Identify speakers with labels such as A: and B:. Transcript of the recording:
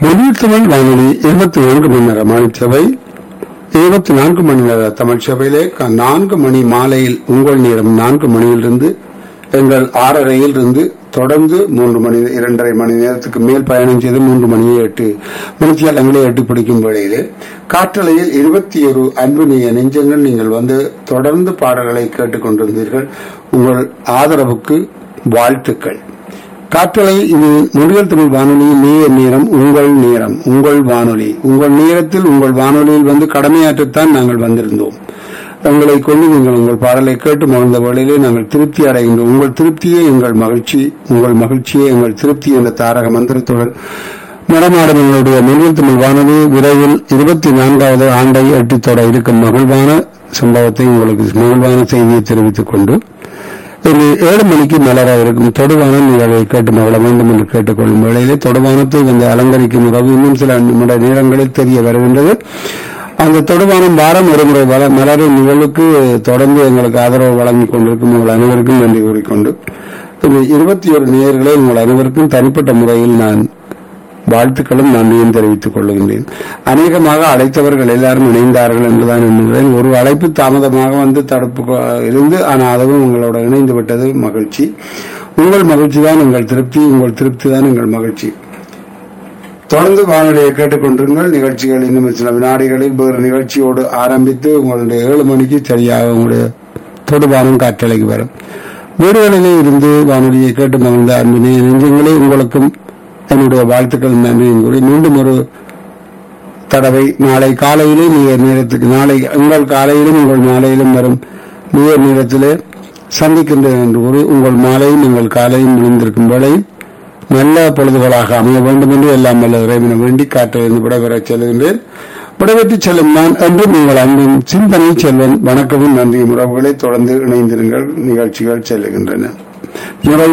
A: மொழியில் தமிழ் வானொலி இருபத்தி நான்கு மணி நேர மாநிலசபை இருபத்தி நான்கு மணி நேர தமிழ் சபையிலே க- நான்கு மணி மாலையில் உங்கள் நேரம் நான்கு மணியிலிருந்து எங்கள் ஆறரையில் இருந்து தொடர்ந்து மூன்று மணி இரண்டரை மணி நேரத்துக்கு மேல் பயணம் செய்து மூன்று மணியை எட்டு மணித்தியாலங்களை எட்டு பிடிக்கும் வேளையிலே காற்றலையில் இருபத்தி ஒரு அன்புநேய நெஞ்சங்கள் நீங்கள் வந்து தொடர்ந்து பாடல்களை கேட்டுக்கொண்டிருந்தீர்கள் உங்கள் ஆதரவுக்கு வாழ்த்துக்கள் காற்றலை இது மொழியல் தமிழ் வானொலியின் நேய நேரம் உங்கள் நேரம் உங்கள் வானொலி உங்கள் நேரத்தில் உங்கள் வானொலியில் வந்து கடமையாற்றத்தான் நாங்கள் வந்திருந்தோம் எங்களை கொண்டு நீங்கள் உங்கள் பாடலை கேட்டு மகிழ்ந்த வேளையிலே நாங்கள் திருப்தி அடைகின்றோம் உங்கள் திருப்தியே எங்கள் மகிழ்ச்சி உங்கள் மகிழ்ச்சியே எங்கள் திருப்தி என்ற தாரக மந்திரத்துடன் நடமாடும் எங்களுடைய மொழியல் தமிழ் வானொலி விரைவில் இருபத்தி நான்காவது ஆண்டை எட்டித்தொட இருக்கும் மகிழ்வான சம்பவத்தை உங்களுக்கு மகிழ்வான செய்தியை தெரிவித்துக் கொண்டு இன்று ஏழு மணிக்கு மலர இருக்கும் தொடுவான நிகழ்வை கேட்டு மகள வேண்டும் என்று கேட்டுக்கொள்ளும் வேளையிலே தொடுவானத்தை வந்து அலங்கரிக்கும் உறவு இன்னும் சில நிமிட நேரங்களில் தெரிய வருகின்றது அந்த தொடுவானம் வாரம் ஒருமுறை வள- மலரும் நிகழ்வுக்கு தொடர்ந்து எங்களுக்கு ஆதரவு வழங்கிக் கொண்டிருக்கும் உங்கள் அனைவருக்கும் நன்றி கூறிக்கொண்டு இந்த இருபத்தி ஒரு நேயர்களை உங்கள் அனைவருக்கும் தனிப்பட்ட முறையில் நான் வாழ்த்துக்களும் நன்றியும் தெரிவித்துக் கொள்கின்றேன் அநேகமாக அழைத்தவர்கள் எல்லாரும் இணைந்தார்கள் என்றுதான் எண்ணுகிறேன் ஒரு அழைப்பு தாமதமாக வந்து தடுப்பு கொ- இருந்து ஆனால் அதுவும் உங்களோட இணைந்து விட்டது மகிழ்ச்சி உங்கள் மகிழ்ச்சி தான் உங்கள் திருப்தி உங்கள் திருப்தி தான் உங்கள் மகிழ்ச்சி தொடர்ந்து வானொலியை கேட்டுக்கொண்டிருங்கள் நிகழ்ச்சிகள் இன்னும் சில வினாடிகளில் வேறு நிகழ்ச்சியோடு ஆரம்பித்து உங்களுடைய ஏழு மணிக்கு சரியாக உங்களுடைய தொடுவானம் காற்றலைக்கு வரும் வீடுகளிலே இருந்து வானொலியை கேட்டு மகிழ்ந்த அன்பினை நெஞ்சங்களே உங்களுக்கும் என்னுடைய வாழ்த்துக்கள் நன்றியும் கூறி மீண்டும் ஒரு தடவை நாளை காலையிலே நீர் நேரத்துக்கு நாளை உங்கள் காலையிலும் உங்கள் மாலையிலும் வரும் நீர் நேரத்திலே சந்திக்கின்றேன் என்று கூறி உங்கள் மாலையும் உங்கள் காலையும் விழுந்திருக்கும் வேளையில் நல்ல பொழுதுகளாக அமைய வேண்டும் என்று எல்லாம் வல்ல இறைவனை வேண்டி காற்றிலிருந்து விடைபெறச் செல்கின்றேன் விடைபெற்று செல்லும் நான் என்றும் உங்கள் அன்பின் சிந்தனை செல்வன் வணக்கமும் நன்றியும் உறவுகளை தொடர்ந்து இணைந்திருங்கள் நிகழ்ச்சிகள் செல்லுகின்றன நிறைவு